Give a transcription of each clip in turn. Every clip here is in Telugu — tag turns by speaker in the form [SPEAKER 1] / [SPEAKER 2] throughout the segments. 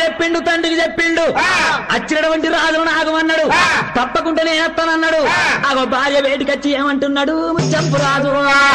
[SPEAKER 1] చెప్పిండు తండ్రికి చెప్పిండు అచ్చినటువంటి రాజును నాగమన్నాడు తప్పకుండా నేను వస్తానన్నాడు అగో భార్య వేటికొచ్చి ఏమంటున్నాడు ముచ్చంపు రాజు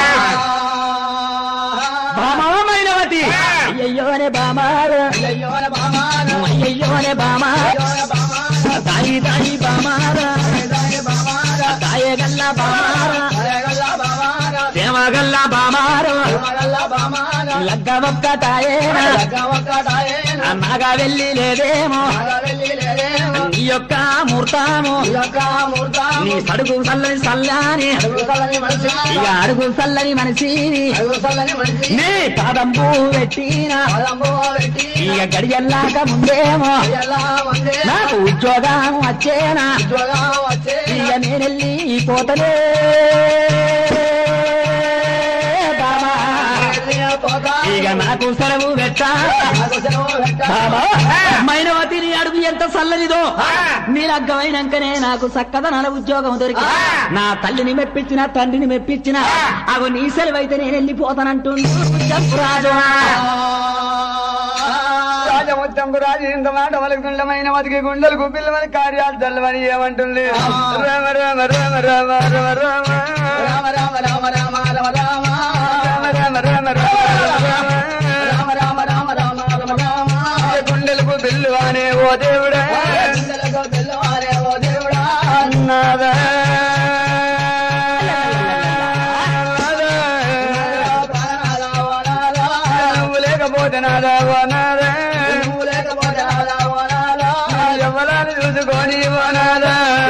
[SPEAKER 1] భామమైనవతి అయ్యయ్యోనే బామారు అయ్యయ్యోనే బామారు తాయి తాయి బామారా తాయగల్లా బామారా దేవగల్లా బామారు లగ్గ ఒక్క తాయేనా అన్నగా వెళ్ళి లేదేమో నీ యొక్క మూర్తాము నీ సడుగు సల్లని సల్లాని ఇక అడుగు సల్లని మనిషి నీ పాదంపు పెట్టిన ఇక గడియల్లాక ముందేమో నాకు ఉద్యోగం వచ్చేనా ఇక నేనెళ్ళి పోతలే బాబా ఇక నాకు సెలవు పెట్టా బాబా మైనవతిని అడుగు ఎంత చల్లనిదో నీ లగ్గమైనాకనే నాకు చక్కదనాల ఉద్యోగం దొరికి నా తల్లిని మెప్పించిన తండ్రిని మెప్పించిన అగో నీ సెలవైతే నేను వెళ్ళిపోతానంటుంది రాజు
[SPEAKER 2] రాజముత్తంకు రాజు ఇంత మాట వాళ్ళకి గుండమైన మతికి గుండెలకు పిల్లమని కార్యాలు చల్లమని ఏమంటుంది రామ రామ రామ రామ రామ రామ రామ రామ రామ రామ గుండెలకు బిల్లు అనే ఓ దేవుడా నాదా నువ్వు లేకపోతే నాదా ఓ నాదా ఎవరాని చూసుకొని ఓ నాదా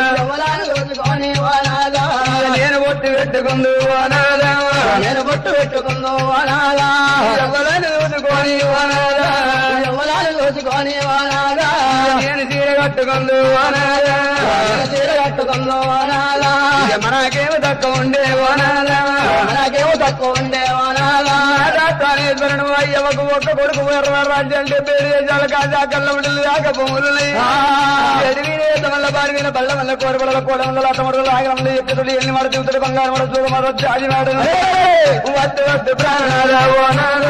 [SPEAKER 2] నేను బొట్టు పెట్టుకుందు ఓ నాదా
[SPEAKER 1] నేను బొట్టు పెట్టుకుందో వానాలా
[SPEAKER 2] ఎవరాని చూసుకొని ఓ నాదా
[SPEAKER 1] ఎవరాలు రోజుకొని వానాలా
[SPEAKER 2] నేను చీర కట్టుకుందు ఓ నాదా
[SPEAKER 1] చీర కట్టుకుందో వానాలా
[SPEAKER 2] మనకేమో తక్కువ ఉండే ఓ నాదా
[SPEAKER 1] మనకేమో తక్కువ ఉండే వానాలా
[SPEAKER 2] రాజేశ్వరుడు అయ్యవకు ఒక్క కొడుకు ఎర్ర రాజ్యం పేరు దేశాల కాజా కళ్ళ ఉండలు దాకా భూములు వల్ల బారి మీద బల్ల వల్ల కోరబల కోడమల్ల అతమడులు ఆగరంలో ఎత్తుడు ఎన్ని మడ చూతుడు బంగారు మడ చూడు మరో జాజి నాడు వద్దు వద్దు ప్రాణాలా ఓ నాదా.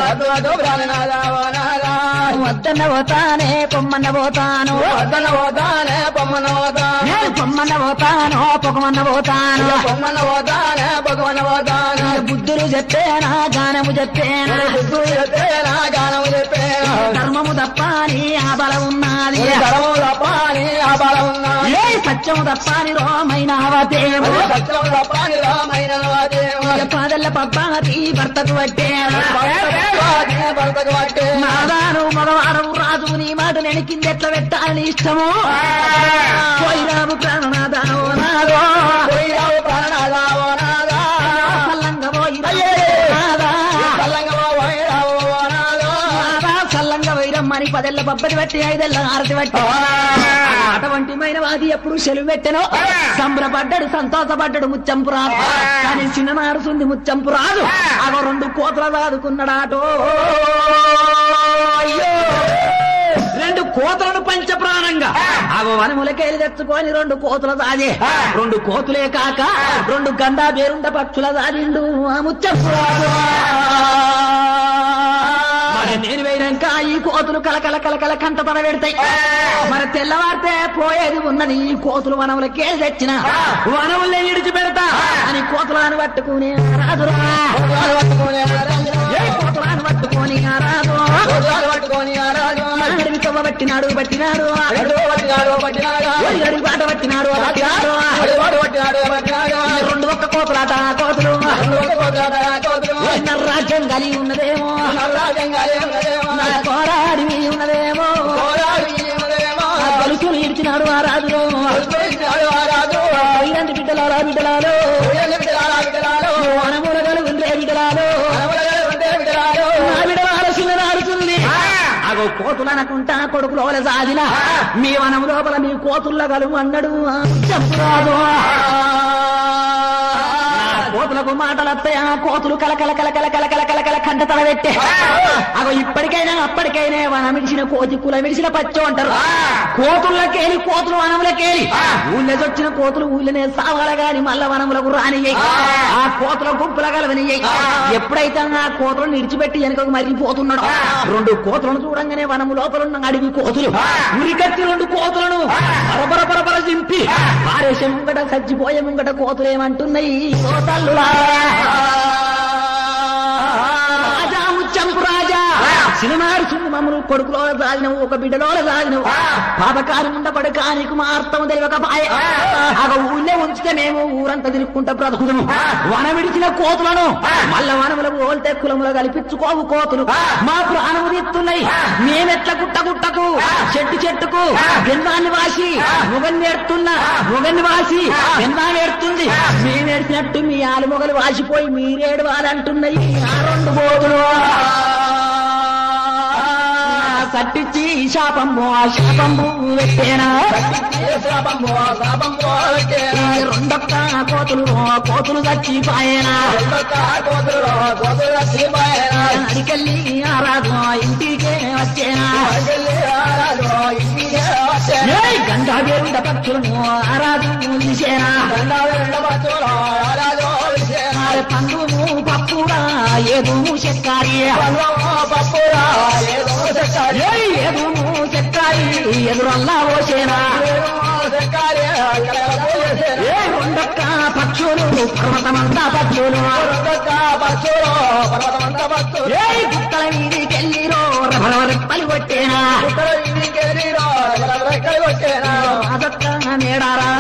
[SPEAKER 1] వద్దన్న పోతానే పొమ్మన్న పోతాను
[SPEAKER 2] వద్దన పోతానే పొమ్మన పోతాను
[SPEAKER 1] నేను పొమ్మన్న పోతాను పొగమన్న పోతాను
[SPEAKER 2] పొమ్మన పోతానే భగవన పోతాను
[SPEAKER 1] బుద్ధులు చెప్పేనా గానము చెప్పేనా
[SPEAKER 2] బుద్ధు చెప్పేనా గానము చెప్పేనా
[SPEAKER 1] ధర్మము తప్పని ఆ బలం ఉన్నది
[SPEAKER 2] ధరము తప్పని ఆ బలం ఉన్నా
[SPEAKER 1] ఏ సత్యము తప్పని రోమైన అవతేము
[SPEAKER 2] సత్యం తప్పని రామైన దేవ
[SPEAKER 1] పాదల్ల పబ్బాది భర్తకు పట్టేనా
[SPEAKER 2] భర్తకు పట్టే
[SPEAKER 1] నాదాను మగవాడవు రాజు నీ మాట నేను కింద ఎట్లా పెట్టాలని ఇష్టము పోయిరాము ప్రాణనాదాను నాదో
[SPEAKER 2] పోయిరావు ప్రాణనాదా ఓ నాదా.
[SPEAKER 1] సల్లంగా పోయిరా
[SPEAKER 2] అయ్యే.
[SPEAKER 1] నాదా
[SPEAKER 2] చల్లంగా పోయిరావు ఓ నాదా.
[SPEAKER 1] నాదా సల్లంగా వైరమ్మని పదెల్ల బబ్బని బట్టి ఐదెల్ల ఆరతి బట్టి అటువంటి వాది ఎప్పుడు సెలవు పెట్టెనో సంబరపడ్డాడు సంతోషపడ్డాడు ముచ్చంపు రాదు కానీ చిన్ననాడు సుంది ముచ్చంపు రాదు అగో రెండు కోతలు దాదుకున్నాడాటో అయ్యో రెండు కోతలను పంచ ప్రాణంగా అగో వనములకెళ్ళి తెచ్చుకొని రెండు కోతుల దాదే రెండు కోతులే కాక రెండు గండా బేరుండ పక్షుల దాడిండు ఆ ముచ్చంపు రాదు మరి నేను వేయడాక ఈ కోతులు కలకల కలకల కంట పన పెడతాయి మరి తెల్లవారితే పోయేది ఉన్నది ఈ కోతులు వనములకే తెచ్చిన వనములే ఇడిచి పెడతా అని కోతులను పట్టుకుని రాదురా
[SPEAKER 2] రోజులు పట్టుకొని ఆ రాజురా.
[SPEAKER 1] ఏ కోతులను పట్టుకొని ఆ రాదు
[SPEAKER 2] రోజులు పట్టుకొని ఆ రాజు.
[SPEAKER 1] అడవి కొమ్మ పట్టినాడు పట్టినాడు
[SPEAKER 2] ఎడో పట్టినాడు పట్టినాడా.
[SPEAKER 1] అడిగి పాట పట్టినాడు పట్టినాడు
[SPEAKER 2] అడివాడు పట్టినాడు పట్టినాడా.
[SPEAKER 1] రెండు ఒక్క కోతులాట ఆ కోతులు
[SPEAKER 2] రెండు కోతులాట కోతులు.
[SPEAKER 1] ఓ రాజ్యం కలిగి ఉన్నదేమో
[SPEAKER 2] నల్లాజంగాలే ఉన్నదేమో.
[SPEAKER 1] నా కోరాడి ఉన్నదేమో
[SPEAKER 2] కోరాడు ఈ ఉన్నదేమో.
[SPEAKER 1] ఆ గొలుసులు ఇడిచినాడు ఆ రాజులో
[SPEAKER 2] అల్పేసినాడు ఆ రాజు.
[SPEAKER 1] ఇలాంటి బిడ్డలారా బిడ్డలాలో
[SPEAKER 2] ఉయ్యాల బిడ్డలారా బిడ్డలారు.
[SPEAKER 1] వనమూలగలు ఉండే బిడ్డలాలో
[SPEAKER 2] అనవలగలు ఉండే బిడ్డలారు.
[SPEAKER 1] నా బిడ్డల అరసులు నాడుతుంది అగో కోతులు అనుకుంటా కొడుకులో సాదిన మీ వనం లోపల మీ కోతుల్ల గలువు అన్నాడు ఆ చెప్పురాదు నా కోతులకు మాటలు వస్తాయి ఆ కోతులు కలకల కలకల కలకల కలకల కంట తల పెట్టే అగో ఇప్పటికైనా అప్పటికైనా వనం విడిచిన కోతి కుల విడిచిన పచ్చో అంటారు కోతులకేలి కోతులు వనములకేలి ఊళ్ళేసి వచ్చిన కోతులు ఊళ్ళనే సావాల గాని మల్ల వనములకు రానియ్యి ఆ కోతుల గుంపుల కలవనియ్యి ఎప్పుడైతే ఆ కోతులను విడిచిపెట్టి వెనుకకు మరిగిపోతున్నాడు రెండు కోతులను చూడంగానే వనము లోపల ఉన్న అడిగి కోతులు ఉరికత్తి రెండు కోతులను పరపర పరపర చింపి పారేసే ముంగట చచ్చిపోయే ముంగట కోతులు ఏమంటున్నాయి ఓ తల్లులారా రాజా ముచ్చంపు రాజా సినిమారు చుంది మమ్మల్ని కొడుకులో సాగినవు ఒక బిడ్డలో సాగినవు పాపకారం ఉండబడి కానికి మార్తము తెలియక పాయ ఆగ ఊళ్ళే ఉంచితే మేము ఊరంతా తిరుక్కుంటా బ్రతుకుదుము వన విడిచిన కోతులను మల్ల వనములకు ఓల్తే కులములు కల్పించుకోవు కోతులు మా ప్రాణము తీస్తున్నాయి మేమెట్ల గుట్ట గుట్టకు చెట్టు చెట్టుకు గెందాన్ని వాసి మొగన్ని నేడుతున్నా మొగన్ని వాసి గెందాన్ని ఏడుతుంది మేము ఏడ్చినట్టు మీ ఆలు మొగలు వాసిపోయి మీరేడు వారంటున్నాయి ఆ రెండు బోధులు కట్టించి శాపంబు ఆ శాపంబు పెట్టేనా ఈ రెండొక్క కోతులు కోతులు చచ్చిపోయేనా అడికెళ్ళి ఆ రాజు ఇంటికే వచ్చేనా ఏయ్ గంగా దేవుడ పక్షులను ఆ రాజు చూసేనా మరి పండుము పప్పుడా ఏదుము చెక్కారి ఏయ్ ఏదుము చెక్కారి ఎదురల్లా ఓసేనా ఏ ఉండొక్క పక్షులు పర్వతమంతా పక్షులు ఏ గుట్టల మీదికెళ్ళిరో రెప్పలు కొట్టేనా అదొక్క మేడారా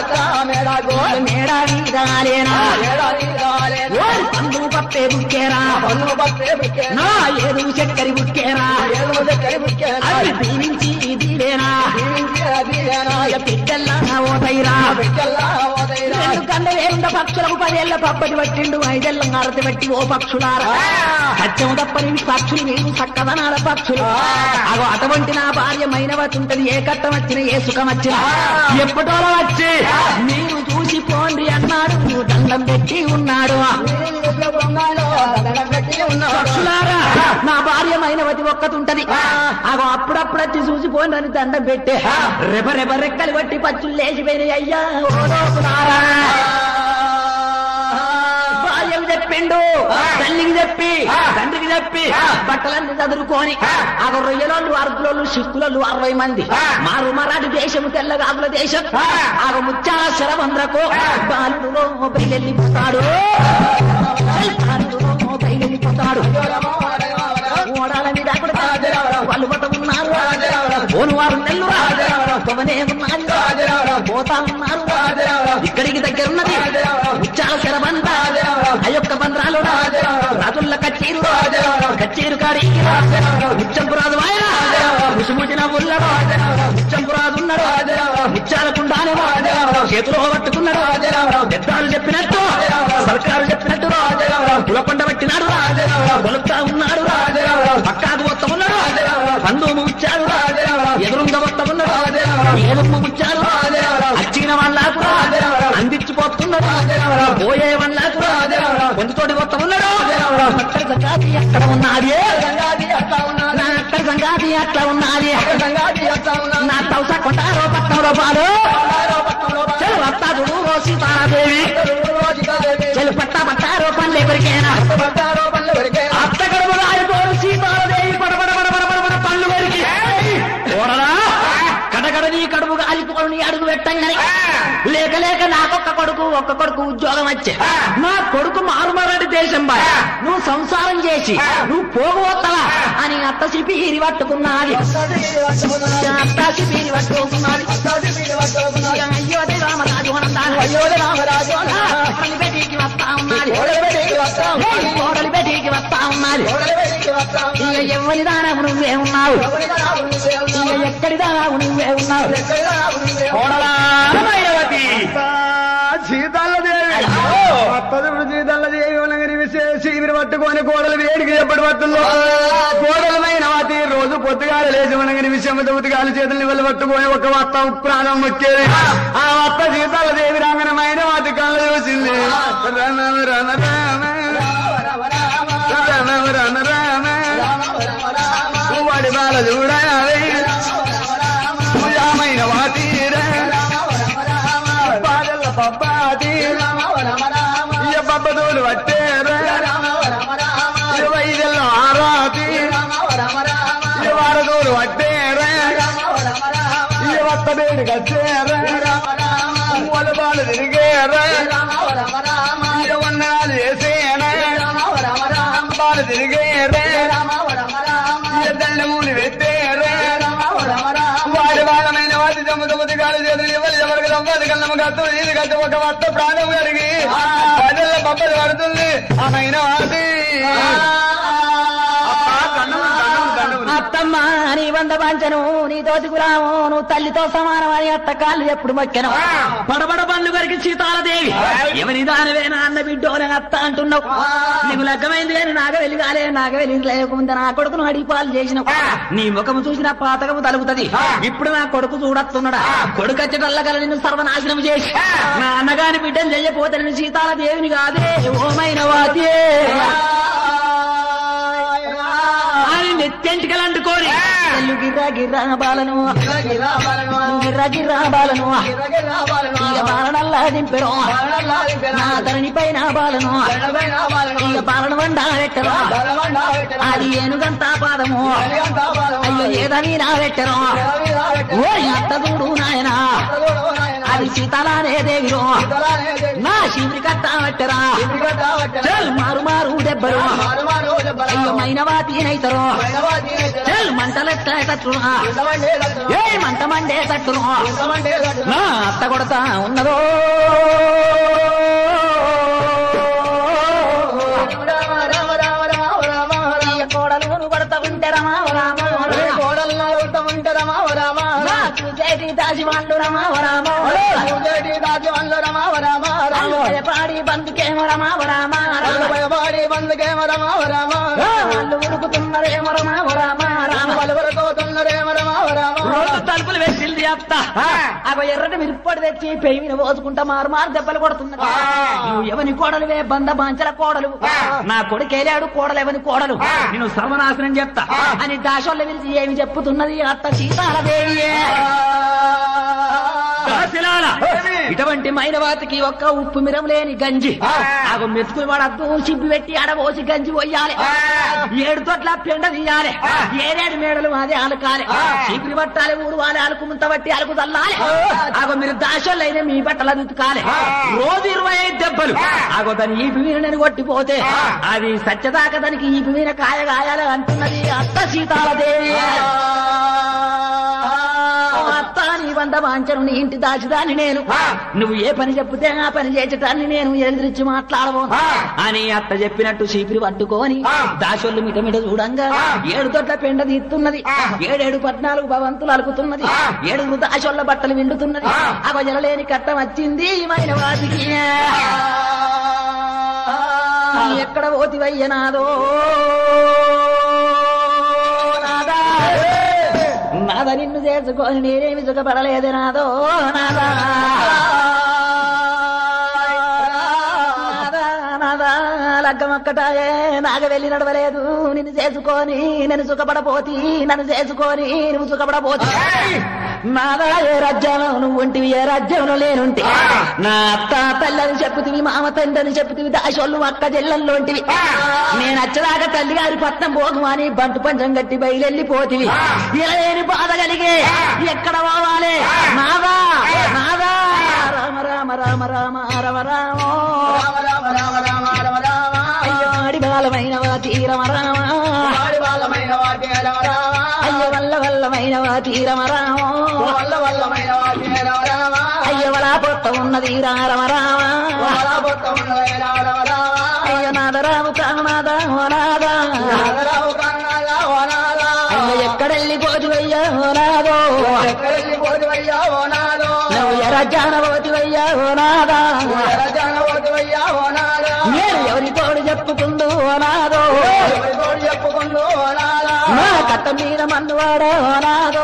[SPEAKER 1] మేడా మీదాలేనా ఓరి పండు పప్పే బుక్కేరా నా ఏదు చక్కరి బుక్కేరా అది దీవించి దీవేనా ఇక బిడ్డల్లా ఓతైరా రెండు కళ్ళ వేరుండ పక్షులకు పదేళ్ల పప్పటి పట్టిండు ఐదేళ్ల ఆరతి పట్టి ఓ పక్షులారా సత్యం తప్పని పక్షులు మీరు చక్కదనాల పక్షులు అగో అటువంటి నా భార్య మైనవతి ఉంటది ఏ కట్టం వచ్చిన ఏ సుఖం వచ్చిన ఎప్పటోలో వచ్చి మీరు చూసి పోండి అన్నాడు దండం పెట్టి ఉన్నాడు పక్షులారా నా భార్య మైనవతి ఒక్కతుంటది అగో అప్పుడప్పుడు వచ్చి చూసి పోండి అని దండం పెట్టే రెప రెప రెక్కలు కొట్టి పచ్చులు లేచిపోయినాయి అయ్యా ఓ లోకులారా. భార్యకు చెప్పిండు తల్లికి చెప్పి తండ్రికి చెప్పి బట్టలన్నీ చదువుకొని ఆ రొయ్యలోళ్ళు అరకులోళ్ళు సిక్కులోళ్ళు అరవై మంది మారు మరాఠీ దేశము తెల్లగాకుల దేశం ఆ ముత్యాల శరవంద్రకు బాలుడులో బయలుపోతాడు బాలుడులో బయలుపోతాడు ఓడాల మీద కూడా వాళ్ళు పట్ట ఉన్నారు పోను వారు నెల్లు తమనే ఉన్నారు పోతా ఉన్నారు ఇక్కడికి దగ్గర ఉన్నది ముచ్చాల శరబంద ఆ యొక్క బంధ్రాలు రాజుల్ల కచ్చీరు కచ్చీరు కాడి ముచ్చంపు రాజు ఆయన ముసిముచిన ఉల్లడు ముచ్చంపు రాజు ఉన్నాడు ముచ్చాల కుండానే చేతిలో పట్టుకున్నాడు పెద్దాలు చెప్పినట్టు సర్కారు చెప్పినట్టు కులకొండ పెట్టినాడు కొలుపుతా ఉన్నాడు పక్కాకు వస్తా ఉన్నాడు పందు ముచ్చాడు ఎదురుంగ వస్తా ఉన్నాడు ఏదుమ్మ ముచ్చాడు అచ్చిన వాళ్ళకు అందించిపోతున్నాడు పోయే వాళ్ళకు పొందుతోటి వస్తా ఉన్నాడు అక్కడ సంగాతి అక్కడ ఉన్నది నా అక్కడ సంగాతి అట్లా ఉన్నది నా తౌస కొంటారో పట్నం రూపాయలు చెలు వస్తాడు సీతారాదేవి చెలు పట్టా పట్టారో పనులు ఎవరికైనా అత్త గడప రాయతోడు సీతారాదేవి పడబడ పడబడ పడబడ పళ్ళు వరికి ఓడరా కడగడ నీ కడుపు కాలిపోను నీ అడుగు పెట్టంగానే లేక లేక నాకొక్క కొడుకు ఒక్క కొడుకు ఉద్యోగం వచ్చే నా కొడుకు మారుమరడి దేశం బాయ్ నువ్వు సంసారం చేసి నువ్వు పోగవత్తవా అని అత్త సిపిరి పట్టుకున్నది అత్త సిపిరి పట్టుకున్నది అయ్యో రామరాజు అనంతాను బెటికి వస్తా ఉన్నది కోడలి బెటికి వస్తా ఉన్నది ఇక ఎవరి దానము నువ్వే ఉన్నావు ఇక ఎక్కడి దానము నువ్వే ఉన్నావు కోడలా భైరవతి
[SPEAKER 2] సీతాలదేవి అత్తదుడు సీతాలదేవి ఉన్నగని విశేషి ఇవి పట్టుకొని కోడలు వేడికి ఎప్పటి పట్టుల్లో కోడలమైన వాటి రోజు పొద్దుగాల లేచి ఉన్నగని విషయం ఉతిగాలి చేతుల్ని వెళ్ళి పట్టుకొని ఒక వత్త ప్రాణం మొక్కేది ఆ వత్త సీతాలదేవి రాంగనమైన వాటి కళ్ళు చూసింది రణ రణ రామ రణ రణ రామ వల చూడాలి పూజామైన వాతీరే పాదల పబ్బాది ఇయ పబ్బదోడు పట్టేరే ఇయ వైదెల్ల ఆరాతి ఇయ వారదోడు పట్టేరే ఇయ వత్తబేడు కచ్చేరే వల బాలు తిరిగేరే ఇయ వందనాలు చేసేనే బాలు తిరిగేరే ఇయ దండమూని పెట్టేరే వాడి వాళ్ళమైన వాటి దమ్ము దమ్ముది గాలి చేతులు ఎవరు ఎవరికి దమ్మది కన్నమ్మ కత్తు ఇది కట్టు ఒక వత్త ప్రాణం కడిగి ప్రజల బొబ్బలు పడుతుంది ఆమెన వాటి
[SPEAKER 1] అత్తమ్మ నీ వంద పంచను నీ తోటి గులాము నువ్వు తల్లితో సమానం అని అత్త కాళ్ళు ఎప్పుడు మొక్కెను పడబడ బండ్లు కొరికి సీతాలదేవి ఎవరి దానివేనా అన్న బిడ్డోలే అత్త అంటున్నావు నీకు లగ్గమైంది కానీ నాగవెల్లి కాలే నాగవెల్లి లేకముందు నా కొడుకును అడిపాలు చేసినావు నీ ముఖము చూసిన పాతకము తలుగుతది ఇప్పుడు నా కొడుకు చూడొస్తున్నాడా కొడుకు వచ్చేటల్ల కల నిన్ను సర్వనాశనం చేసి నా అన్నగాని బిడ్డను చెయ్యపోతే నేను సీతాలదేవిని కాదే ఓమైన వాతే అని నెత్తెంటికలు అంటుకోని ఎల్లు గిర్రా గిర్రా బాలను గిర్రా గిర్రా బాలను ఇక బాలనల్లా దింపెరు నా ధరణి పైన బాలను ఇక బాలన వండా పెట్టరు అది ఏనుగంతా పాదము అయ్యో ఏదని నా పెట్టరు ఓ అత్త చూడు నాయనా అది సీతలానే దేవిరు నా శివుడి కట్ట పెట్టరా చల్ మారు మారు దెబ్బరు అయ్యో మైనవాతీనైతరు చల్ మంటలెట్టేటట్లు ఏ మంట మండేటట్లు నా అత్త కొడతా ఉన్నదో ఈ కోడలు కొడతా ఉంటే రమా రామ నా చూసేటి దాసి వాళ్ళు రమా రామ పాడి బందుకేమో రమా రామ వాళ్ళు ఉడుకుతున్నారేమో రమా రామ రామ రోజు తలుపులు వేసింది అత్త అగో ఎర్రటి మిరుప్పటి తెచ్చి పెయి మీద పోసుకుంటా మారు మారు దెబ్బలు కొడుతున్నది నువ్వు ఎవని కోడలువే బంద బాంచల కోడలు నా కొడుకేలాడు కోడలు ఎవని కోడలు నేను సర్వనాశనం చెప్తా అని దాశోళ్ళ పిలిచి ఏమి చెప్పుతున్నది అత్త సీతాలదేవి దాసిలాల. ఇటువంటి మైనవాతికి ఒక్క ఉప్పు మిరం లేని గంజి ఆగో మెతుకులు పడద్దు చిబ్బి పెట్టి ఆడబోసి గంజి పోయాలి ఏడు తోట్ల పెండ తీయాలి ఏడేడు మేడలు అది అలకాలి చీపురి పట్టాలి ఊరు వాలి అలుకు ముంత బట్టి అలుకు తల్లాలి ఆగో మీరు దాశోళ్ళు అయినా మీ బట్టలు అదుతుకాలి రోజు ఇరవై ఐదు దెబ్బలు ఆగో దాని ఈపి మీద నేను కొట్టిపోతే అది సత్యదాకా దానికి ఈపి మీద కాయ కాయాలి అంటున్నది అత్త సీతాలదేవి అత్త నీ వంద వాంచను నీ ఇంటి దాచిదాన్ని నేను నువ్వు ఏ పని చెప్తే ఆ పని చేసేటాన్ని నేను ఎదిరించి మాట్లాడవు అని అత్త చెప్పినట్టు చీపిరి పట్టుకొని దాసోళ్ళు మిట మిట చూడంగా ఏడు తొట్ల పెండ తీస్తున్నది ఏడేడు పద్నాలుగు భవంతులు అలుకుతున్నది ఏడుగురు దాసోళ్ళ బట్టలు విండుతున్నది ఆ జలలేని కట్టం వచ్చింది మైన వాటికి నీ ఎక్కడ పోతివయ్యనాదో నాదా నాద నిన్ను చేసుకొని నేనేమి సుఖపడలేదు నాదో నాదా నాదా, నాదా, లగ్గమొక్కటాయే నాగ వెళ్ళి నడవలేదు నిన్ను చేసుకొని నేను సుఖపడపోతి నన్ను చేసుకొని నువ్వు సుఖపడపోతి నాదా ఏ రాజ్యంలో నువ్వు ఉంటివి ఏ రాజ్యంలో లేనుంటి నా అత్త తల్లని చెప్పుతివి మామ తండ్రి అని చెప్పుతివి దాశోళ్ళు అక్క చెల్లెల్లో ఉంటివి నేను వచ్చేదాకా తల్లి గారి పట్నం పోగు అని బంటు పంచం కట్టి బయలుపోతివి ఇలా లేని బాధ కలిగే ఎక్కడ పోవాలి నాదా నాదా రామ రామ రామ రామ రమ రామో అయ్యో ఆడి బాలమైన వాతి రమ రామ అయ్యో వల్ల వల్లమైన వాతి రమ రామో అయ్యో వలా పొట్ట ఉన్నది రా రమ రామ అయ్యో నాద రాము కానాద ఓ నాదా అయ్యో ఎక్కడెళ్ళిపోతువయ్యా ఓ నాదో నువ్వు ఎరజాన పోతువయ్యా ఓ నాదా నేను ఎవరి తోడు చెప్పుకుందు ఓ నాదో
[SPEAKER 2] చెప్పుకుంటూ
[SPEAKER 1] నా కట్ట మీద మన్నువాడా ఓ నాదో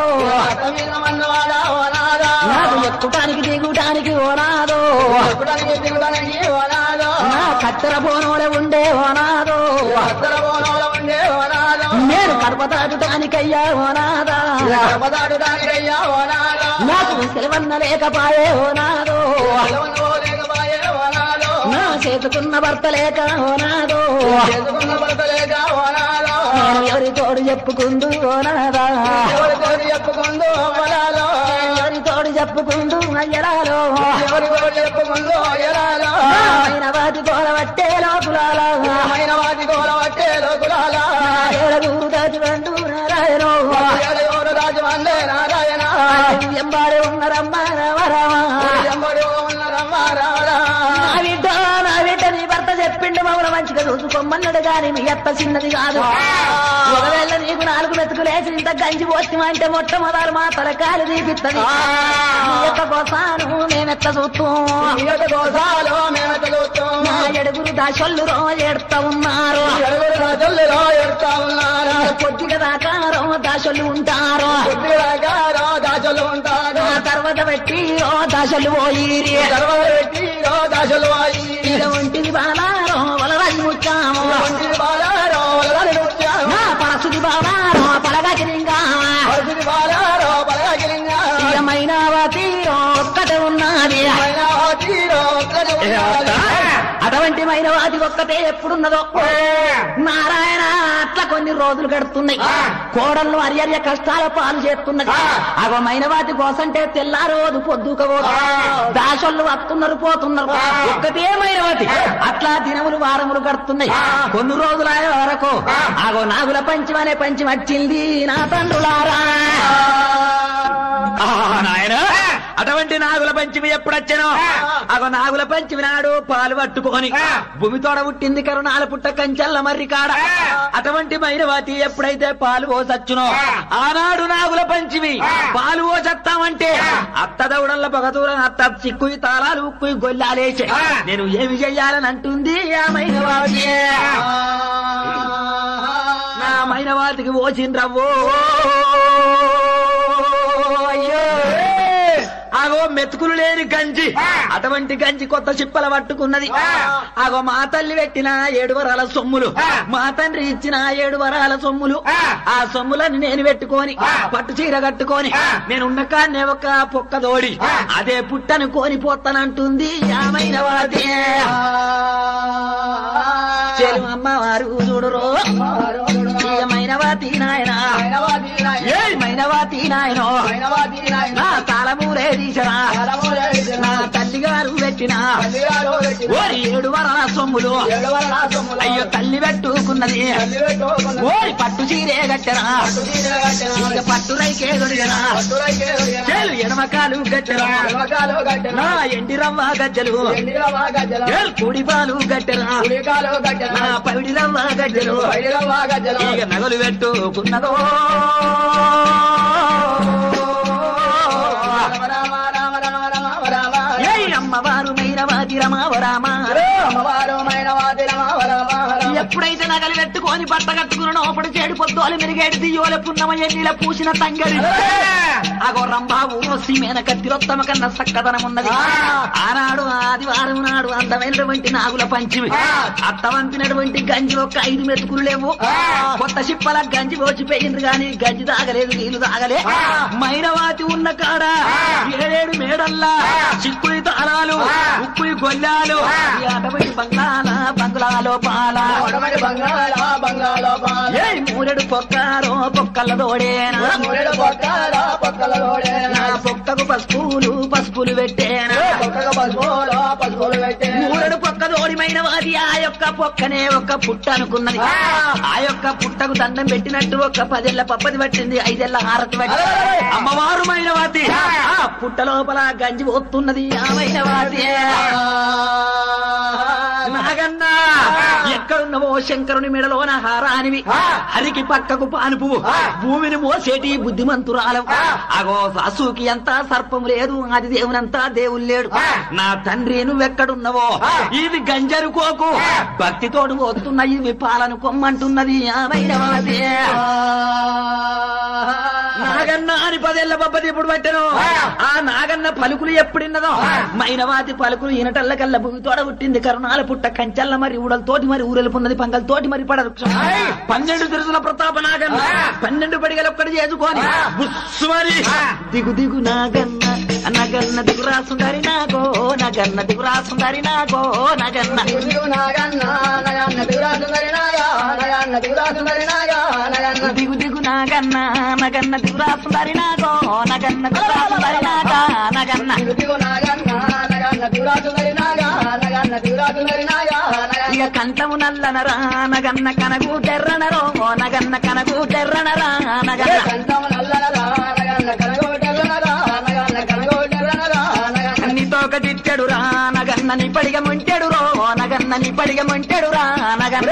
[SPEAKER 1] నాకు ఎక్కుటానికి దిగుటానికి ఓ నాదో నా కత్తెర బోనోలే ఉండే ఓనాదో
[SPEAKER 2] అత్తర బోనంలో ఉండే ఓనాలో
[SPEAKER 1] నేను కడప దాటుటానికయ్యా ఓనాదా
[SPEAKER 2] గర్భదాటు దానికయ్యా ఓనాలో
[SPEAKER 1] నాకు సెలవన్న లేకపాయే ఓనాదో
[SPEAKER 2] సెలవును లేకపాయే ఓనాలో
[SPEAKER 1] నా చేతుకున్న భర్త లేక ఓనాదో
[SPEAKER 2] చేసుకున్న భర్తలేక ఓనాలో
[SPEAKER 1] నేను ఎవరి తోడు చెప్పుకుందు ఓనాదా
[SPEAKER 2] ఎవరితోటి చెప్పుకుందో ఓనాలో
[SPEAKER 1] ఎవరి తోడు చెప్పుకుందు అయ్యరాలో
[SPEAKER 2] ఎవరితో చెప్పుకుందో ఎలాలో
[SPEAKER 1] ఆయన వాటి తోడ పట్టే లోపులాలా
[SPEAKER 2] మైన వాటి గోల పట్టే లోకులాల
[SPEAKER 1] ఏడుగురు దాటి రెండు నారాయణ
[SPEAKER 2] ఎవరు రాజు వందే నారాయణ
[SPEAKER 1] ఎంబాడే ఉన్నరమ్మ రామరామా
[SPEAKER 2] ఎంబడి ఉన్నారమ్మ రామరా
[SPEAKER 1] నా బిడ్డ నా బిడ్డ నీ భర్త చెప్పిండు మమ్మల్ని మంచిగా చూసుకోమన్నాడు గాని మీ అత్త చిన్నది కాదు ఒకవేళ నీకు నాలుగు మెతుకులు వేసి ఇంత గంజి పోస్తామా అంటే మొట్టమొదలు మా తలకాలు తీపిత్తది నీ యొక్క కోసాను మేమెత్త చూస్తాం
[SPEAKER 2] ఇయట దోషాలు మేమత చూస్తాం
[SPEAKER 1] నా ఎడుగురు దాసొల్లు రో ఎడతా ఉన్నారు
[SPEAKER 2] ఎడుగురు రాజుల్లో ఎడతా ఉన్నారు
[SPEAKER 1] కొద్దిగా దాకారో దాసొల్లు ఉంటారు
[SPEAKER 2] బుద్ధిగారో దాచులు ఉంటారు
[SPEAKER 1] ఆ తర్వాత పెట్టి ఓ దాసొల్లు పోయిరి
[SPEAKER 2] గర్వ పెట్టి దాచులు అయి
[SPEAKER 1] ఇక ఒంటిది బాలారో వలరాజు ముచ్చాము
[SPEAKER 2] ఒంటి బాలారో వలలని నృత్యాలు
[SPEAKER 1] నా పరసుది బాలారో పలగకిరింగా
[SPEAKER 2] పరిస్థితి బాలారో బలగిలింగా
[SPEAKER 1] మైనావతి ఒక్కటే ఉన్నది
[SPEAKER 2] తీరో ఒక్కడు ఉన్నాడు.
[SPEAKER 1] అటువంటి మైనవాది ఒక్కటే ఎప్పుడున్నదో నారాయణ అట్లా కొన్ని రోజులు గడుతున్నాయి కోడళ్ళు అరియర్య కష్టాల పాలు చేస్తున్నది అగో మైనవాతి కోసంటే తెల్లారోదు పొద్దుకపోదు దాసోళ్ళు వస్తున్నారు పోతున్నారు ఒక్కటే మైనవాతి అట్లా దినములు వారములు గడుతున్నాయి కొన్ని రోజుల వరకు అగో నాగుల పంచం అనే పంచం వచ్చింది నా తండ్రులారా
[SPEAKER 3] నాయన అటువంటి నాగుల పంచమి ఎప్పుడొచ్చానో
[SPEAKER 1] అగో నాగుల పంచమి నాడు పాలు పట్టుకొని భూమి తోడ పుట్టింది కరుణాల పుట్ట కంచెల్ల మర్రి కాడ అటువంటి మైనవాతి ఎప్పుడైతే పాలు పోసచ్చునో ఆనాడు నాగుల పంచమి పాలు పోసత్తామంటే అత్త దౌడల్ల పగదూరం అత్త చిక్కుయి తాళాలు ఉక్కుయి గొల్లాలేసే నేను ఏమి చెయ్యాలని అంటుంది ఆ మైనవాతి నా మైనవాతికి ఓసిండ్రవ్వో అయ్యో ఆగో మెతుకులు లేని గంజి అటువంటి గంజి కొత్త చిప్పల పట్టుకున్నది ఆగో మా తల్లి పెట్టిన ఏడు వరాల సొమ్ములు మా తండ్రి ఇచ్చిన ఏడు వరాల సొమ్ములు ఆ సొమ్ములని నేను పెట్టుకొని పట్టు చీర కట్టుకొని నేను ఉన్న కాన్నే ఒక పొక్క దోడి అదే పుట్టను కోని పోతానంటుంది యామైన వాది చెలు అమ్మవారు చూడురో మైనవాతి నాయన ఏ మైనవాతి నాయనో నా తాళమూలే తీసరా నా తల్లి గారు పెట్టిన ఓరి ఏడు వరాల సొమ్ములు అయ్యో తల్లి పెట్టుకున్నది ఓరి పట్టు చీరే కట్టెరా ఇక పట్టు రైకే దొరికరా చేలు ఎడమకాలు గట్టెరా నా ఎండి రవ్వ గజ్జలు చేలు కుడి పాలు గట్టెరా నా పవిడి రవ్వ గజ్జలు ఇక నగలు పెట్టుకున్నదో ఏ అమ్మవారు మైరవాది రమావరామ ఎప్పుడైతే నగలు పెట్టుకొని బట్ట కట్టుకున్న అప్పుడు చేడు పొద్దులు మెరుగేడు దియ్యోల పున్నమ ఎన్నిల పూసిన తంగడి అగో రంబాబు సీమేన కత్తిరొత్తమ కన్నా సక్కదనం ఉన్నది ఆనాడు ఆదివారం నాడు అందమైనటువంటి నాగుల పంచిమి అత్తవంతినటువంటి గంజి ఒక్క ఐదు మెతుకులు లేవు కొత్త చిప్పల గంజి పోచిపోయింది గాని గంజి తాగలేదు నీళ్లు తాగలే మైనవాతి ఉన్న కాడ ఏడేడు మేడల్లా చిక్కుయి తాళాలు ఉక్కుయి గొల్లాలు ఈ అటవై బంగాళ బంగ్లాలో పాల ఏ మూరెడు పొక్కారో పొక్కల దోడేనా నా పొక్కకు పసుపులు పసుపులు పెట్టేనా మూరెడు పొక్క దోడిమైన వాది ఆ యొక్క పొక్కనే ఒక పుట్ట అనుకున్నది ఆ యొక్క పుట్టకు దండం పెట్టినట్టు ఒక పదేళ్ల పప్పది పట్టింది ఐదేళ్ల హారతి పట్టి అమ్మవారు మైనవాతి ఆ పుట్ట లోపల గంజి పోతున్నది ఆ మైనవాతి నాగన్నా ఎక్కడున్నవో శంకరుని మెడలోన హారానివి హరికి పక్కకు పానుపు భూమిని మోసేటి బుద్ధిమంతురాలవు అగో సాసుకి ఎంత సర్పం లేదు అది దేవునంతా దేవుడు లేడు నా తండ్రి నువ్వెక్కడున్నవో ఇది గంజరుకోకు భక్తితోడు పోతున్న ఇవి పాలను కొమ్మంటున్నది ఆ వైరవాది నా
[SPEAKER 3] నాగన్న అని పదేళ్ల బొబ్బది ఇప్పుడు పట్టెను ఆ నాగన్న పలుకులు ఎప్పుడిన్నదో మైనవాతి పలుకులు ఈనటల్ల కల్ల భూమి తోడ పుట్టింది కరుణాల పుట్ట కంచల్ల మరి ఊడలతోటి మరి ఊరెలుపున్నది పంగలతోటి మరి పడ వృక్షం పన్నెండు తిరుసుల ప్రతాప నాగన్న పన్నెండు పడిగలు ఒక్కటి చేసుకొని బుస్సుమని దిగు దిగు నాగన్న నగన్న దిగురా సుందరి నాగో నగన్న దిగురా సుందరి నాగో నగన్న దిగు దిగు నాగన్న నగన్న దిగురా సుందరి నాగో నగన్న దిగురా సుందరి నాగా నగన్న ఇక కంఠము నల్లనరా నగన్న కనగు టెర్రనరో నగన్న కనగు టెర్రనరా నగన్న నీతో ఒక తిట్టడు రా నగన్న నీ పడిగ ముంటెడు రో నగన్న నీ పడిగ ముంటెడు రా నగన్న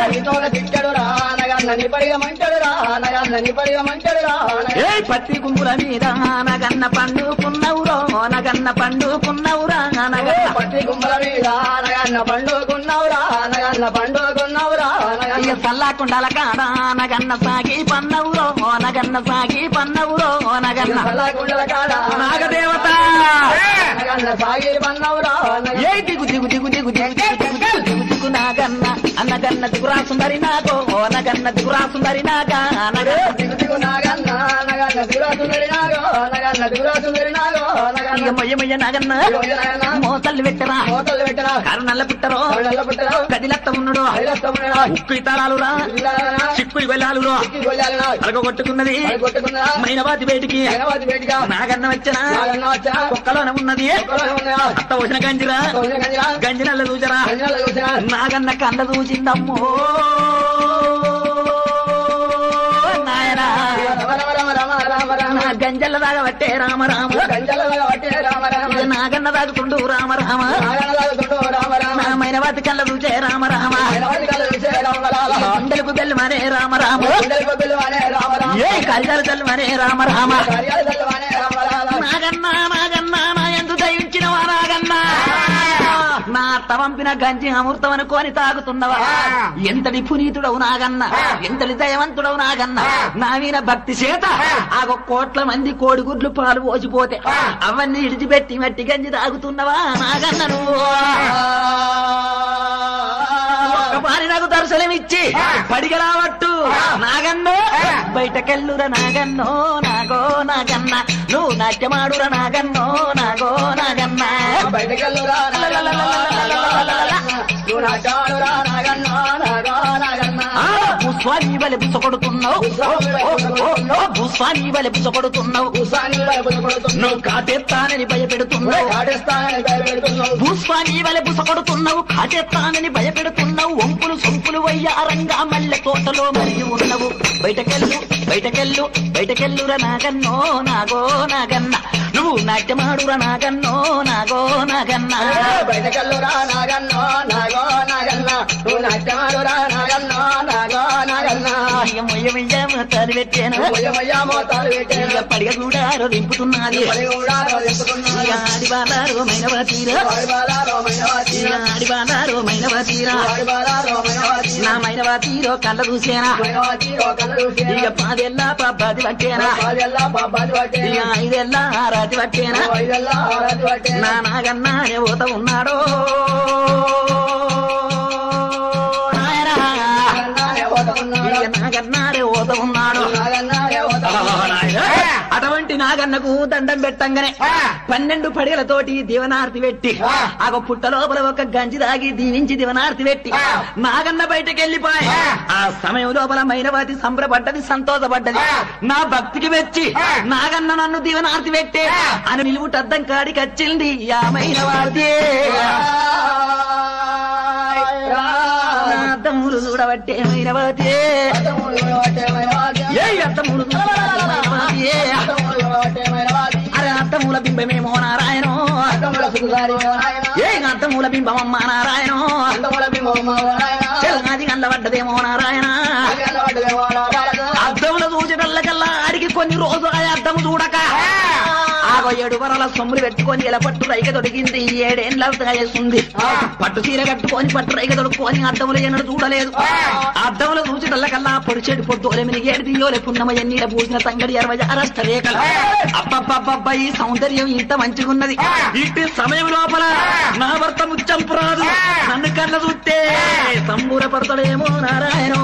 [SPEAKER 3] ఏ పత్తి కుంగుల మీద నగన్న పండుకున్నవురో నగన్న పండుకున్నవురా నగన్న
[SPEAKER 2] పట్టి గుమ్మల మీద నగన్న పండుకున్నవురా నగన్న పండుకున్నవురా
[SPEAKER 3] ఇక సల్లాకుండాల కాడ నగన్న సాగి పన్నవురో నగన్న సాగి పన్నవురో నగన్న
[SPEAKER 2] గుండెల కాడ
[SPEAKER 3] నాగదేవత
[SPEAKER 2] నగన్న సాగి పన్నవురా
[SPEAKER 3] ఏ దిగు దిగు దిగు దిగు దిగు దిగు దిగు దిగు దిగు దిగు నాగన్న అన్నగన్న దిగురా సుందరి నాగో నగన్న దిగురా సుందరి నాగా నగన్న
[SPEAKER 2] దిగు దిగు నాగన్న నగన్న దిగురాసుందరి నాగో నగన్న దిగురాసుందరి నాగో
[SPEAKER 3] ఇక
[SPEAKER 2] నగన్న
[SPEAKER 3] మొయ్య మొయ్య నాగన్న మోతల్లి పెట్టరా
[SPEAKER 2] మోతలు పెట్టరా
[SPEAKER 3] కారు నల్ల పుట్టరో
[SPEAKER 2] కళ్ళ పుట్టరా
[SPEAKER 3] కదిలత్త ఉన్నాడు
[SPEAKER 2] ఐదస్తమునా
[SPEAKER 3] ఉక్కు ఇతారాలు రా
[SPEAKER 2] ఇల్లాలనా
[SPEAKER 3] చిక్కులు వెళ్ళాలు రా
[SPEAKER 2] ఇక్కి గొల్లాలనా
[SPEAKER 3] అలగ కొట్టుకున్నది
[SPEAKER 2] అది కొట్టుకున్నా
[SPEAKER 3] మైనవాతి బయటికి
[SPEAKER 2] హైదరాబాద్ బయటిగా
[SPEAKER 3] నాగన్న వచ్చిన
[SPEAKER 2] నాగన్న వచ్చా
[SPEAKER 3] కుక్కలోన ఉన్నది
[SPEAKER 2] ఒక్కరోజు ఉన్నాయా
[SPEAKER 3] అత్త వచ్చిన గంజిరా
[SPEAKER 2] కొంచెం గంజిరా
[SPEAKER 3] గంజి నల్ల దూచరా
[SPEAKER 2] గంజిరాలు చూసినా
[SPEAKER 3] నాగన్న కండ దూచిందమ్మో నాయనా
[SPEAKER 2] రమ రమ రమ రమ రమ రమ
[SPEAKER 3] నా గంజల్ల దాగబట్టే రామ రామ
[SPEAKER 2] గంజల పట్టే రామ రామ
[SPEAKER 3] ఇక నాగన్న దాగుతుండు రామ రామ
[SPEAKER 2] నాగన్నలాగా తుండు రామ రామ
[SPEAKER 3] నా మైనవాతి కళ్ళ దూచే రామ రామ
[SPEAKER 2] హైదరాబాద్ కళ్ళు చూసే రామ రామ
[SPEAKER 3] గుండెలకు బెల్లు మనే రామ రామ
[SPEAKER 2] గుండెల కొబ్బిలు వానే రామ రామ
[SPEAKER 3] ఏ కళ్యాణ తల్లి మనే రామ రామ
[SPEAKER 2] కార్యాలు తల్లి వానే రామ రామ
[SPEAKER 3] నాగన్న నాగన్న నా ఎందు దయించినవా నాగన్న నా అత్త పంపిన గంజి అమృతం అనుకోని తాగుతున్నవా ఎంతటి పునీతుడవు నాగన్న ఎంతటి దయవంతుడవు నాగన్న నా మీద భక్తి చేత ఆ కోట్ల మంది కోడిగుడ్లు పాలు పోసిపోతే అవన్నీ ఇడిచిపెట్టి మట్టి గంజి తాగుతున్నవా నాగన్న నువ్వు ఒక్క పారి నాకు దర్శనం ఇచ్చి పడిగలావట్టు నాగన్నో బయటకెళ్ళుర నాగన్నో నాగో నాగన్న నువ్వు నాట్యమాడుర నాగన్నో నాగో నాగన్న
[SPEAKER 2] బయటకెళ్ళురా నాగన్న నువ్వు నా చాడురా నాగన్న నాగో నాగన్న
[SPEAKER 3] ఆ, భూస్వామి వలె బుసకొడుతున్నావు భూస్వామి వలె బుసకొడుతున్నావు
[SPEAKER 2] ఉసాని కొడుతున్నావు
[SPEAKER 3] నువ్వు కాటెత్తానని భయపెడుతున్నావు
[SPEAKER 2] కాటేస్తానని భయపెడుతున్నావు
[SPEAKER 3] భూస్వామి వలె బుసకొడుతున్నావు కాటెత్తానని భయపెడుతున్నావు వంపులు సొంపులు వయ్యారంగా మల్లె తోటలో మరిగి ఉన్నవు బయటకెళ్ళు బయటకెళ్ళు బయటకెళ్ళుర నాగన్నో నాగో నాగన్న నువ్వు నాట్యమాడుర నాగన్నో నాగో నాగన్న
[SPEAKER 2] బయటకెళ్ళురా నాగన్న నాగో నాగన్న నువ్వు నాట్యమాడురా నాగన్న నాగో నాగన్న
[SPEAKER 3] తల్లి పెట్టాను
[SPEAKER 2] మొయ్యమయ్యా మోతాలు పెట్టేను
[SPEAKER 3] ఇక పడిగ కూడా దింపుతున్నది
[SPEAKER 2] పడి కూడా చెప్పుకున్నాను
[SPEAKER 3] ఇక ఆడిబాలారు మైనవతీరా
[SPEAKER 2] వాడిబాలా రోమయ్యవాతి
[SPEAKER 3] ఇక ఆడిబాలారు మైనవతీరా
[SPEAKER 2] వాడిబాలా రోమయ్యవాతి
[SPEAKER 3] నా మైనవతీరో కళ్ళ చూసేనా
[SPEAKER 2] మైనవాతి రోకలు చూసి
[SPEAKER 3] ఇక పాదెల్లా పబ్బది పట్టేనా
[SPEAKER 2] పాదెల్లా బాబాది పట్టే
[SPEAKER 3] ఇక ఐదెల్లా ఆరాతి పట్టేనా
[SPEAKER 2] ఐదెల్లా ఆరాది పట్టే
[SPEAKER 3] నా నాగన్నా యువత ఉన్నాడో నాయనా. ఇక నాగన్నా యువత ఉన్నాడు అటువంటి నాగన్నకు దండం పెట్టంగానే పన్నెండు పడిగలతోటి దీవనార్తి పెట్టి ఆ పుట్ట లోపల ఒక గంజి దాగి దీవించి దీవనార్తి పెట్టి నాగన్న బయటకు వెళ్ళిపోయి ఆ సమయం లోపల మైనవతి సంబరపడ్డది సంతోషపడ్డది నా భక్తికి మెచ్చి నాగన్న నన్ను దీవనార్తి పెట్టే అని నిలువుటద్దం కాడికి వచ్చింది ఆ మైనవార్తి అద్దములు చూడబట్టే మైనవతి ఏ అద్దములు చూడబట్టే మైనవతి అరే అద్దముల బింబమేమో నారాయణో ఏ అద్దముల బింబమమ్మ నారాయణో చెల్లాది కళ్ళబడ్డదేమో నారాయణ అద్దముల చూసేటల్లకల్లా ఆడికి కొన్ని రోజులు ఆ అద్దము చూడక ఆ ఆగో ఏడు వరాల సొమ్ములు పెట్టుకొని ఇలా పట్టు రైక దొడిగింది ఏడేళ్ళ వేస్తుంది పట్టు చీర కట్టుకొని పట్టు రైక దొడుక్కొని అద్దములు ఎన్నడు చూడలేదు అద్దములు చూచిటల్లకల్లా పొడి చెడు పొద్దు ఒలమిని ఏడు దియోలే పున్నమ ఎన్నీల పూసిన తంగడి అరవై అరస్త రేఖలు అబ్బబ్బబ్బబ్బ ఈ సౌందర్యం ఇంత మంచిగున్నది ఇట్టి సమయం లోపల నా భర్త ముచ్చంపురాదు నన్ను కళ్ళ చూస్తే సంబూర పడతాడేమో నారాయణో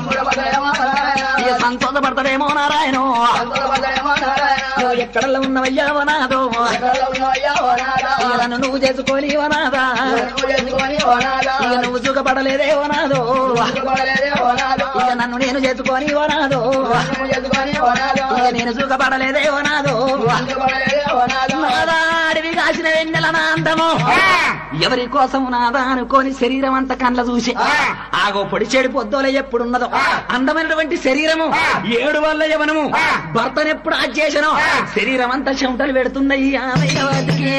[SPEAKER 3] ఇక సంతోషపడతాడేమో నారాయణో నువ్వు ఎక్కడల్లో ఉన్నవయ్యా వనాదో ఇక నన్ను నువ్వు చేసుకొని వనాదా ఇక నువ్వు సుఖపడలేదే వనాదో ఇక నన్ను నేను చేసుకొని వనాదో ఇక నేను సుఖపడలేదే వనాదో నాదా అడవి కాసిన వెన్నెల నా అందము ఎవరి కోసం నాదా అనుకోని శరీరం అంత కండ్ల చూసి ఆగో పొడి చెడు పొద్దులే ఎప్పుడున్నదో అందమైనటువంటి శరీరము ఏడు వల్ల యవనము భర్తనెప్పుడు ఆచేసను శరీరం అంతా చెమటలు పెడుతున్నాయి ఆమె వాటికి.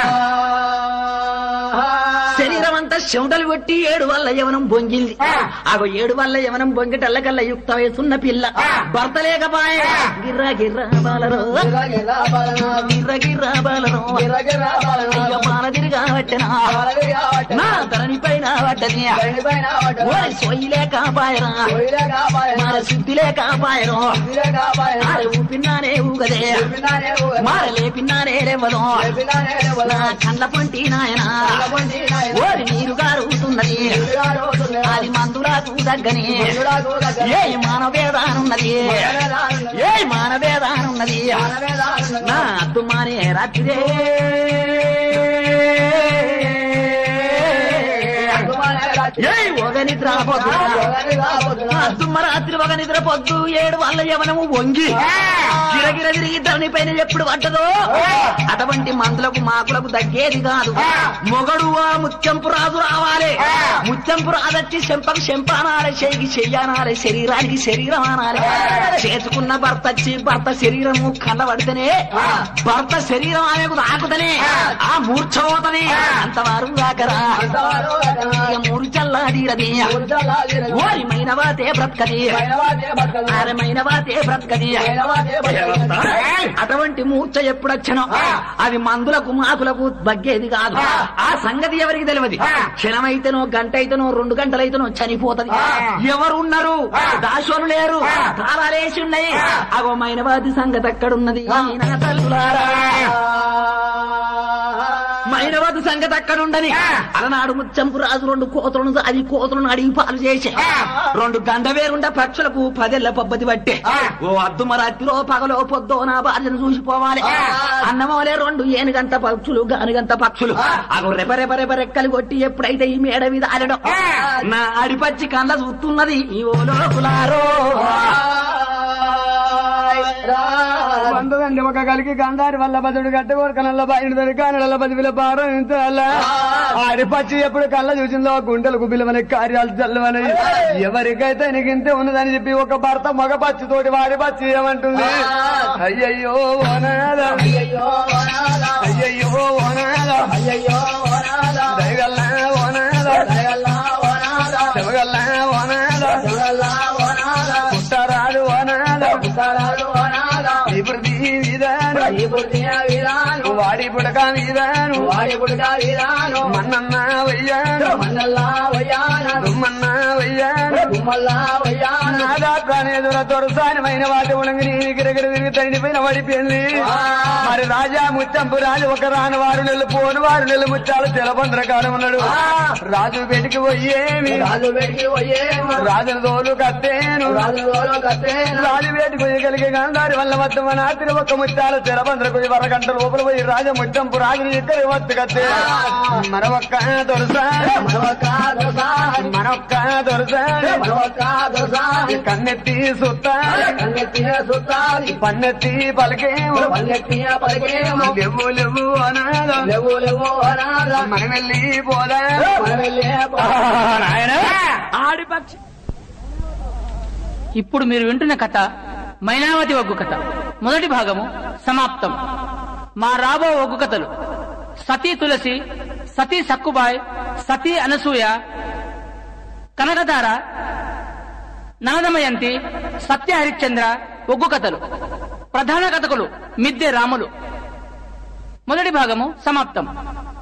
[SPEAKER 3] శరీరం అంతా చెమటలు కొట్టి ఏడు వల్ల యవనం బొంగింది ఆగో ఏడు వల్ల యవనం బొంగిటల్లకల్లా యుక్త వయసున్న పిల్ల భర్త లేకపాయ గిర్రా గిర్రా బాలరో గిర్ర గిర్రా బాలరో అయ్యో బాల తిరిగా పట్టినా నా ధరణి పైన పడ్డది ఓరి సొయ్యిలే కాపాయరా మార శుద్ధిలే కాపాయరు మార ఊపిన్నానే ఊగదే మార లేపిన్నానే లేవదు నా కండ్ల పొంటి నాయన ఓరి నీరు గారుతున్నది అది మందులకు దగ్గని ఏ మానవేదానున్నది ఏ మానవేదానున్నది నా అద్దుమానే రాత్రిదే ఏయ్ ఒక నిద్ర పొద్దు అద్దుమ్మ రాత్రి ఒక నిద్ర పొద్దు ఏడు వాళ్ళ యవనము వంగి గిరగిర తిరిగి ధరణి పైన ఎప్పుడు పడ్డదో అటువంటి మందులకు మాకులకు తగ్గేది కాదు మొగడు ఆ ముత్యంపు రాజు రావాలి ముత్యంపు రాదచ్చి చెంపకు చెంపానాలి చెయ్యికి చెయ్యనాలి శరీరానికి శరీరం అనాలి చేసుకున్న భర్త వచ్చి భర్త శరీరము కళ్ళబడితేనే భర్త శరీరం ఆమెకు తాకుతనే ఆ మూర్ఛపోతని అంతవారు దాకరా ఇక మూడు చల్లాదీరది ఓరి మైనవాతే బ్రతకది ఆరే మైనవాతే బ్రతకది అటువంటి మూర్ఛ ఎప్పుడొచ్చనో అది మందులకు మాకులకు బగ్గేది కాదు ఆ సంగతి ఎవరికి తెలియదు క్షణమైతేనో గంట అయితేనో రెండు గంటలైతేనో చనిపోతది ఎవరున్నారు దాసోలు లేరు తాళాలేసి ఉన్నాయి అగో మైనవాది సంగతి అక్కడున్నది నా తల్లులారా మైనవతి సంగతి అక్కడ ఉండని అలనాడు ముచ్చంపు రాజు రెండు కోతలను అది కోతలను అడిగి పాలు చేసే రెండు గండవేరుండ పక్షులకు పదేళ్ల పబ్బతి పట్టే ఓ అద్దుమ రాత్రిలో పగలో పొద్దో నా భార్యను చూసిపోవాలి అన్నమోలే రెండు ఏనుగంత పక్షులు గానుగంత పక్షులు అవి రెప రెప రెప రెక్కలు కొట్టి ఎప్పుడైతే ఈ మేడ మీద ఆడడం నా అడిపచ్చి కళ్ళ చూస్తున్నది ఈ ఓ లోకులారో
[SPEAKER 2] వందదండి ఒక కలికి గంధారి వల్ల బదుడు గట్టి కొరక నల్ల బయట కానల పదివిల పారం ఆడి పచ్చి ఎప్పుడు కళ్ళ చూసిందో గుండెలకు బిలవని కార్యాలు చల్లవని ఎవరికైతే నిగింతే ఉన్నదని చెప్పి ఒక భర్త మగ పచ్చి తోటి వాడి పచ్చి ఏమంటుంది అయ్యయ్యో ఓనాద అయ్యయ్యో ఓనాద దయగల్లా ఓనాద శివగల్లా ఓనాద పుట్టరాడు ఓనాద నివృత్తి విధానం వాడి పుడక విధానం మన్నన్న వయ్యాను దుమ్మన్న వయ్యాను నాదా ప్రాణేదుల దొరసానమైన వాటి ఉలంగి గిరగిర తిరిగి తండ్రిపోయిన పడిపోయింది మరి రాజా ముత్తంపు రాజు ఒక రాని వారు నెల్లు పోను వారు నెల్లు ముత్తాలు తెలబంద్ర కాలం ఉన్నాడు రాజు బయటికి పోయేమి రాజును తోలు కట్టేను రాజు వేటి పోయి కలిగే గాంధారి వల్ల వద్ద మన ఆతిరి ఒక ముత్యాల తెరబంద్ర పోయి వరగంట లోపల పోయి రాజ ముత్తంపు రాజుని ఇక్కడ వద్ద కట్టే మన ఒక్క దొరసాడు మనొక్క దొరసాడు కన్నెత్తి సుత్తాడు పన్నెత్తి పలికేమో లేవు లేవు అనాథ మనం వెళ్ళి పోదా
[SPEAKER 3] ఆడిపక్షి
[SPEAKER 4] ఇప్పుడు మీరు వింటున్న కథ మైనావతి ఒగ్గు కథ మొదటి భాగము సమాప్తం మా రాబో ఒగ్గు కథలు సతీ తులసి సతీ సక్కుబాయ్ సతీ అనసూయ కనకధార నవదమయంతి సత్య హరిశ్చంద్ర ఒగ్గు కథలు ప్రధాన కథకులు మిద్దె రాములు మొదటి భాగము సమాప్తం